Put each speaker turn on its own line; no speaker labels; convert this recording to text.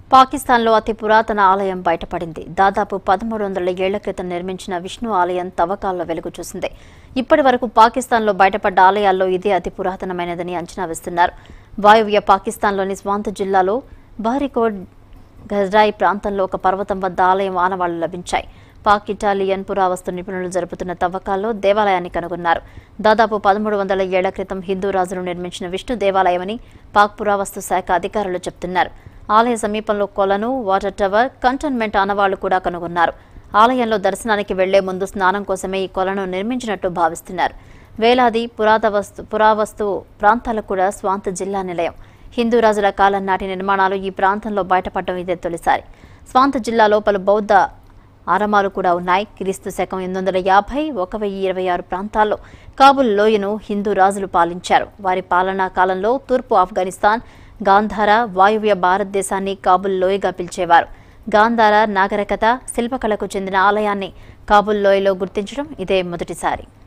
పాకిస్తాన్లో అతి పురాతన ఆలయం బయటపడింది దాదాపు పదమూడు వందల ఏళ్ల క్రితం నిర్మించిన విష్ణు ఆలయం తవ్వకాల్లో వెలుగు చూసింది ఇప్పటి వరకు పాకిస్తాన్లో బయటపడ్డ ఆలయాల్లో ఇదే అతి పురాతనమైనదని అంచనా వేస్తున్నారు వాయువ్య పాకిస్తాన్లోని స్వాంత్ జిల్లాలో బహరికోట్ గజ్రాయి ప్రాంతంలో ఒక పర్వతం వద్ద ఆలయం ఆనవాళ్లు లభించాయి పాక్ ఇటాలియన్ పురావస్తు నిపుణులు జరుపుతున్న తవ్వకాల్లో దేవాలయాన్ని కనుగొన్నారు దాదాపు పదమూడు వందల ఏళ్ల క్రితం హిందూ రాజులు నిర్మించిన విష్ణు దేవాలయమని పాక్ పురావస్తు శాఖ అధికారులు చెబుతున్నారు ఆలయ సమీపంలో కొలను వాటర్ టవర్ కంటోన్మెంట్ ఆనవాళ్లు కూడా కనుగొన్నారు ఆలయంలో దర్శనానికి వెళ్లే ముందు స్నానం కోసమే ఈ కొలను నిర్మించినట్టు భావిస్తున్నారు వేలాది పురాతవస్తు పురావస్తు ప్రాంతాలకు కూడా స్వాంత జిల్లా నిలయం హిందూ రాజుల కాలం నాటి నిర్మాణాలు ఈ ప్రాంతంలో బయటపడడం ఇదే తొలిసారి స్వాంత జిల్లాలో పలు బౌద్ధ ఆరామాలు కూడా ఉన్నాయి క్రీస్తు శకం ఎనిమిది వందల యాభై ఒక వెయ్యి ఇరవై ఆరు ప్రాంతాల్లో కాబుల్ లోయను హిందూ రాజులు పాలించారు వారి పాలనా కాలంలో తూర్పు ఆఫ్ఘనిస్తాన్ గాంధార వాయువ్య భారతదేశాన్ని కాబుల్ లోయగా పిలిచేవారు గాంధార నాగరికత శిల్పకళకు చెందిన ఆలయాన్ని కాబుల్ లోయలో గుర్తించడం ఇదే మొదటిసారి